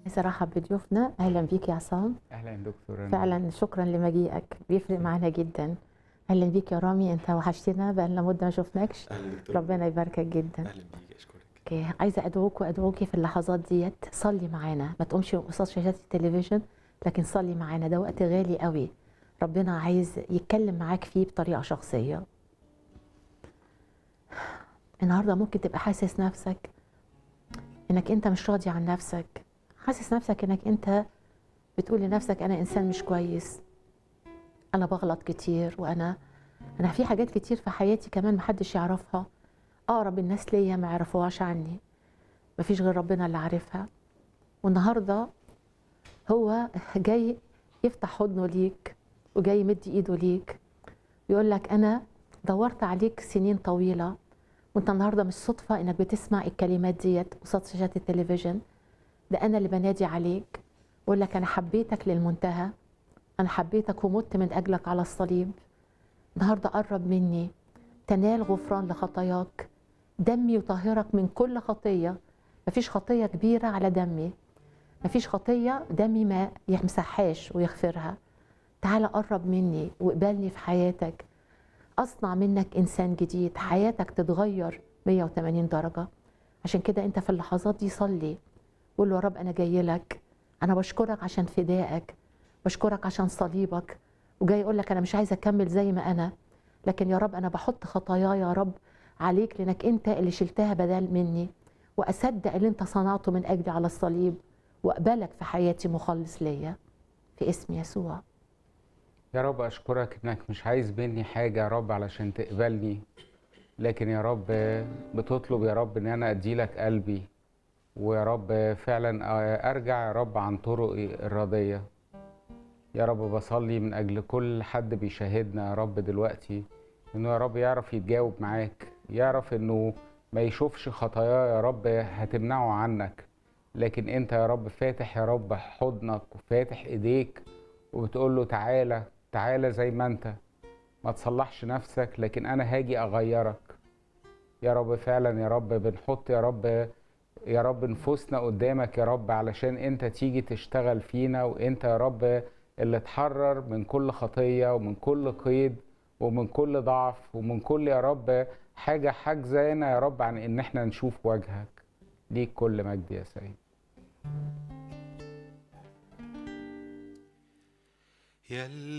عايزه ارحب بضيوفنا اهلا بيك يا عصام اهلا دكتور رنا. فعلا شكرا لمجيئك بيفرق معانا جدا اهلا بيك يا رامي انت وحشتنا بقالنا مده ما شفناكش اهلا دكتور ربنا يباركك جدا اهلا بيك اشكرك اوكي عايزه ادعوك وادعوكي في اللحظات ديت صلي معانا ما تقومش قصاد شاشات التلفزيون لكن صلي معانا ده وقت غالي قوي ربنا عايز يتكلم معاك فيه بطريقه شخصيه النهارده ممكن تبقى حاسس نفسك انك انت مش راضي عن نفسك حاسس نفسك انك انت بتقول لنفسك انا انسان مش كويس انا بغلط كتير وانا انا في حاجات كتير في حياتي كمان محدش يعرفها اقرب الناس ليا ما يعرفوهاش عني مفيش غير ربنا اللي عارفها والنهارده هو جاي يفتح حضنه ليك وجاي يمد ايده ليك ويقول لك انا دورت عليك سنين طويله وانت النهارده مش صدفه انك بتسمع الكلمات ديت قصاد شاشات التلفزيون ده انا اللي بنادي عليك بقول لك انا حبيتك للمنتهى انا حبيتك ومت من اجلك على الصليب النهارده قرب مني تنال غفران لخطاياك دمي يطهرك من كل خطيه مفيش خطيه كبيره على دمي مفيش خطيه دمي ما يمسحهاش ويغفرها تعال قرب مني واقبلني في حياتك اصنع منك انسان جديد حياتك تتغير 180 درجه عشان كده انت في اللحظات دي صلي قول له يا رب انا جاي لك انا بشكرك عشان فدائك بشكرك عشان صليبك وجاي اقول لك انا مش عايزه اكمل زي ما انا لكن يا رب انا بحط خطاياي يا رب عليك لانك انت اللي شلتها بدل مني واصدق اللي انت صنعته من اجلي على الصليب واقبلك في حياتي مخلص ليا في اسم يسوع يا رب اشكرك انك مش عايز مني حاجه يا رب علشان تقبلني لكن يا رب بتطلب يا رب ان انا ادي لك قلبي ويا رب فعلا ارجع يا رب عن طرقي الرديه يا رب بصلي من اجل كل حد بيشاهدنا يا رب دلوقتي انه يا رب يعرف يتجاوب معاك يعرف انه ما يشوفش خطاياه يا رب هتمنعه عنك لكن انت يا رب فاتح يا رب حضنك وفاتح ايديك وبتقول له تعالى تعالى زي ما انت ما تصلحش نفسك لكن انا هاجي اغيرك يا رب فعلا يا رب بنحط يا رب يا رب نفوسنا قدامك يا رب علشان انت تيجي تشتغل فينا وانت يا رب اللي تحرر من كل خطية ومن كل قيد ومن كل ضعف ومن كل يا رب حاجة حاجزانا يا رب عن ان احنا نشوف وجهك ليك كل مجد يا سيد يا